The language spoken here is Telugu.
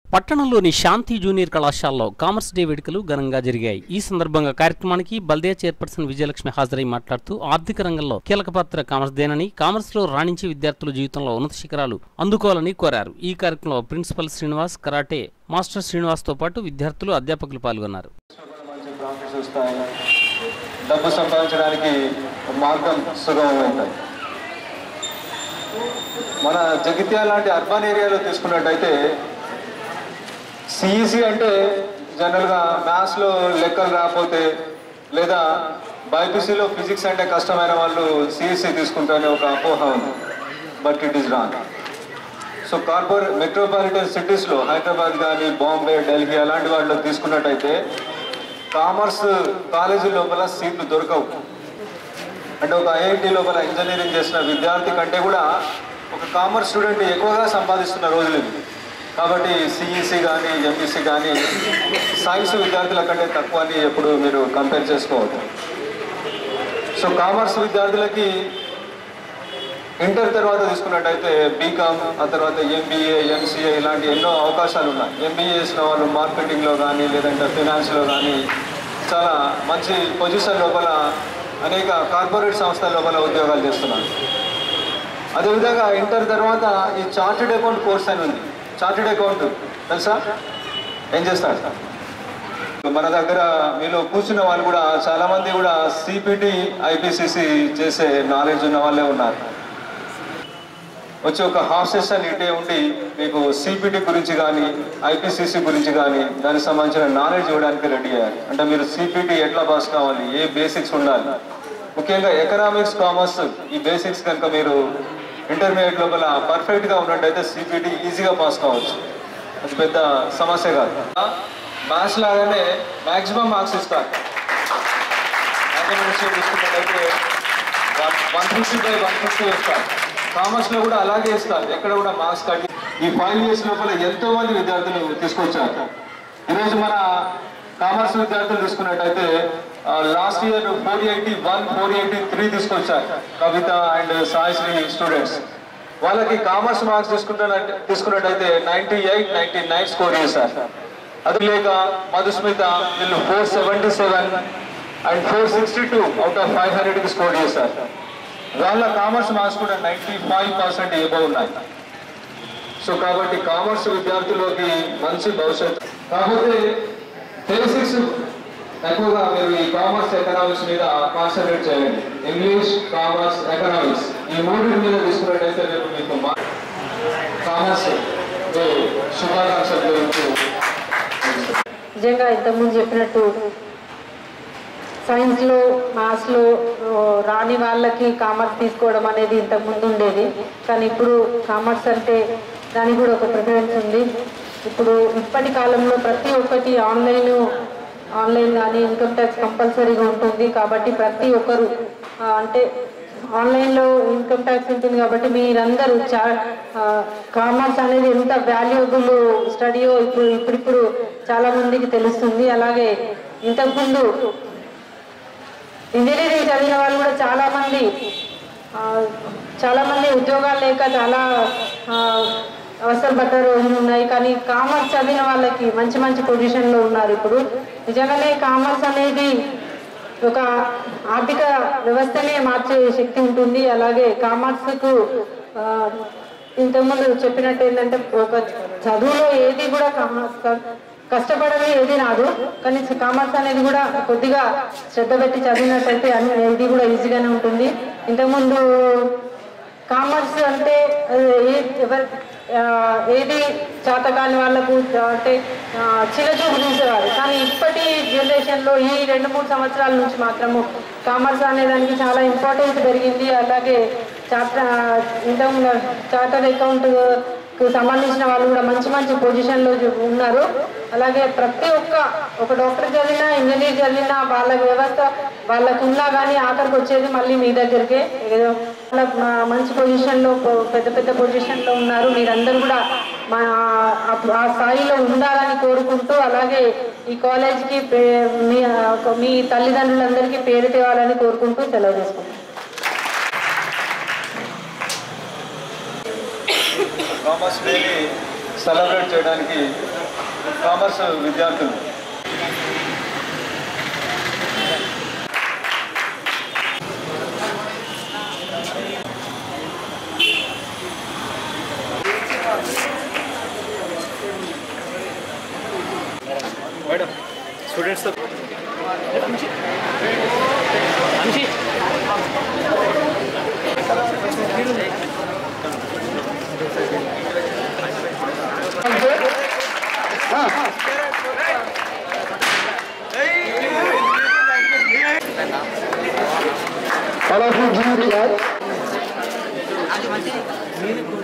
పట్టణంలోని శాంతి జూనియర్ కళాశాలలో కామర్స్ డే వేడుకలు ఘనంగా జరిగాయి ఈ సందర్భంగా కార్యక్రమానికి బల్దియా చైర్పర్సన్ విజయలక్ష్మి హాజరై మాట్లాడుతూ ఆర్థిక రంగంలో కీలక పాత్ర కామర్స్ దేనని కామర్స్ లో రాణించే విద్యార్థులు జీవితంలో ఉన్నత శిఖరాలు అందుకోవాలని కోరారు ఈ కార్యక్రమంలో principal Srinivas karate master Srinivas తో పాటు విద్యార్థులు అధ్యాపకులు పాల్గొన్నారు మంచి ప్రాఫిట్స్ వస్తాయి డబ్బు సంపాదించడానికి మార్గం సుగమమవుతాయి మన జగిత్యాల లాంటి అర్బన్ ఏరియాలో తీసుకున్నట్టయితే సిఈసి అంటే జనరల్గా మ్యాథ్స్లో లెక్కలు రాకపోతే లేదా బైపీసీలో ఫిజిక్స్ అంటే కష్టమైన వాళ్ళు సిఈసి తీసుకుంటారనే ఒక అపోహ ఉంది but it is wrong so corporate metropolitan సిటీస్లో హైదరాబాద్ కానీ బాంబే ఢిల్లీ అలాంటి వాటిలో తీసుకున్నట్టయితే కామర్స్ కాలేజీ లోపల సీట్లు దొరకవు అంటే ఒక ఐఐటి లోపల ఇంజనీరింగ్ చేసిన విద్యార్థి కంటే కూడా ఒక కామర్స్ స్టూడెంట్ ఎక్కువగా సంపాదిస్తున్న రోజులు ఇవి కాబట్టి సిఈసి కానీ ఎంఈసి కానీ సైన్స్ విద్యార్థుల కంటే తక్కువ అని ఎప్పుడు మీరు కంపేర్ చేసుకోవద్దు సో కామర్స్ విద్యార్థులకి ఇంటర్ తర్వాత తీసుకున్నట్టయితే బీకామ్ ఆ తర్వాత ఎంబీఏ ఎంసీఏ ఇలాంటి ఎన్నో అవకాశాలు ఉన్నాయి ఎంబీఏ చేసిన వాళ్ళు మార్కెటింగ్లో కానీ లేదంటే ఫినాన్స్లో కానీ చాలా మంచి పొజిషన్ లోపల అనేక కార్పొరేట్ సంస్థల లోపల ఉద్యోగాలు చేస్తున్నారు అదేవిధంగా ఇంటర్ తర్వాత ఈ చార్టెడ్ అకౌంట్ కోర్స్ అని ఉంది చార్టెడ్ అకౌంట్ తెలుసా ఏం చేస్తాడు మన దగ్గర మీలో కూర్చున్న వాళ్ళు కూడా చాలా మంది కూడా సిపిటి ఐపీసీసీ చేసే నాలెడ్జ్ ఉన్న వాళ్ళే ఉన్నారు వచ్చి ఒక హాఫ్ సెషన్ ఇటే ఉండి మీకు సిపిటి గురించి కానీ ఐపీసీసీ గురించి కానీ దానికి సంబంధించిన నాలెడ్జ్ ఇవ్వడానికి రెడీ అయ్యారు అంటే మీరు సిపిటి ఎట్లా పాస్ కావాలి ఏ బేసిక్స్ ఉండాలి ముఖ్యంగా ఎకనామిక్స్ కామర్స్ ఈ బేసిక్స్ కనుక మీరు ఇంటర్మీడియట్ లోపల పర్ఫెక్ట్గా ఉన్నట్టయితే సిపిటి ఈజీగా పాస్ కావచ్చు అది పెద్ద సమస్య కాదు మ్యాథ్స్ లాగానే మ్యాక్సిమం మార్క్స్ ఇస్తారు మ్యాథమెటిక్స్లో తీసుకున్నట్టయితే one fifty by one fifty ఇస్తారు కామర్స్లో కూడా అలాగే ఇస్తారు ఎక్కడ కూడా మార్క్స్ కట్టి ఈ ఫైవ్ ఇయర్స్ లోపల ఎంతో మంది విద్యార్థులు తీసుకొచ్చారు ఈరోజు మన కామర్స్ విద్యార్థులు తీసుకున్నట్టయితే last year four eighty one four eighty three తీసుకొచ్చారు కవిత అండ్ సాయిశ్రీ స్టూడెంట్స్ వాళ్ళకి కామర్స్ మార్క్స్ తీసుకుంటున్నట్టు తీసుకున్నట్టయితే ninety eight ninety nine score చేశారు అది లేక మధుస్మిత వీళ్ళు four seventy seven and four sixty two out of five హండ్రెడ్కి స్కోర్ చేశారు వాళ్ళ కామర్స్ మార్క్స్ కూడా నైంటీ ఫైవ్ పర్సెంట్ ఏబో ఉన్నాయి సో కాబట్టి కామర్స్ విద్యార్థులకి మంచి భవిష్యత్తు కాకపోతే బేసిక్స్ ఎక్కువగా మీరు ఈ కామర్స్ ఎకనామిక్స్ మీద కాన్సన్ట్రేట్ చేయండి ఇంగ్లీష్ కామర్స్ ఎకనామిక్స్ ఈ మూడింటి మీద తీసుకున్నట్టయితే రేపు మీకు మా- కామర్స్ డే శుభాకాంక్షలు తెలుపుతూ నిజంగా ఇంతకుముందు చెప్పినట్టు సైన్స్లో మ్యాథ్స్లో ఆ, రాని వాళ్ళకి కామర్స్ తీసుకోవడం అనేది ఇంతకుముందు ఉండేది కానీ ఇప్పుడు కామర్స్ అంటే దానికి కూడా ఒక ప్రిఫరెన్స్ ఉంది ఇప్పుడు ఇప్పటి కాలంలో ప్రతి ఒక్కటి ఆన్లైన్ ఆన్లైన్ కానీ ఇన్కమ్ ట్యాక్స్ కంపల్సరీగా ఉంటుంది కాబట్టి ప్రతి ఒక్కరు ఆ, అంటే ఆన్లైన్లో ఇన్కమ్ ట్యాక్స్ ఉంటుంది కాబట్టి మీరందరూ చా కామర్స్ అనేది ఎంత వాల్యుబుల్ స్టడీయో ఇప్పుడు ఇప్పుడిప్పుడు చాలా మందికి తెలుస్తుంది అలాగే ఇంతకుముందు ఇంజనీరింగ్ చదివిన వాళ్ళు కూడా చాలా మంది ఆ, చాలా మంది ఉద్యోగాలు లేక చాలా ఆ, అవసరం పడ్డ రోజులు ఉన్నాయి కానీ కామర్స్ చదివిన వాళ్ళకి మంచి మంచి పొజిషన్లో ఉన్నారు ఇప్పుడు నిజంగానే కామర్స్ అనేది ఒక ఆర్థిక వ్యవస్థనే మార్చే శక్తి ఉంటుంది అలాగే కామర్స్కు ఆ, ఇంతకుముందు చెప్పినట్టు ఏంటంటే ఒక చదువులో ఏది కూడా కామర్స్ కష్టపడని ఏది రాదు కానీ కామర్స్ అనేది కూడా కొద్దిగా శ్రద్ధ పెట్టి చదివినట్టయితే అన్ని ఇది కూడా ఈజీగానే ఉంటుంది ఇంతకుముందు కామర్స్ అంటే అది ఏ- ఎవరి ఆ, ఏది చేతకాని వాళ్ళకు అంటే ఆ, చిన్నచూపు చూసేవారు కానీ ఇప్పటి జనరేషన్లో ఈ రెండు మూడు సంవత్సరాల నుంచి మాత్రము కామర్స్ అనేదానికి చాలా ఇంపార్టెన్స్ పెరిగింది అలాగే చార్టర్ ఇంతకుముందు చార్టర్ అకౌంట్ కు సంబంధించిన వాళ్ళు కూడా మంచి మంచి పొజిషన్లో ఉన్నారు అలాగే ప్రతి ఒక్క ఒక డాక్టర్ చదివినా ఇంజనీర్ చదివినా వాళ్ళ వ్యవస్థ వాళ్ళకు ఉన్నా కానీ ఆఖరికి వచ్చేది మళ్ళీ మీ దగ్గరికే ఏదో వాళ్ళ మా- మంచి పొజిషన్లో పొ- పెద్ద పెద్ద పొజిషన్లో ఉన్నారు మీరందరూ కూడా మా ఆ- ఆ స్థాయిలో ఉండాలని కోరుకుంటూ అలాగే ఈ కాలేజీకి పే- మీ మీ తల్లిదండ్రులందరికీ పేరు తేవాలని కోరుకుంటూ సెలవు తీసుకుంటాం కామర్స్ డేని సెలబ్రేట్ చేయడానికి కామర్స్ విద్యార్థులు Colorful junior class.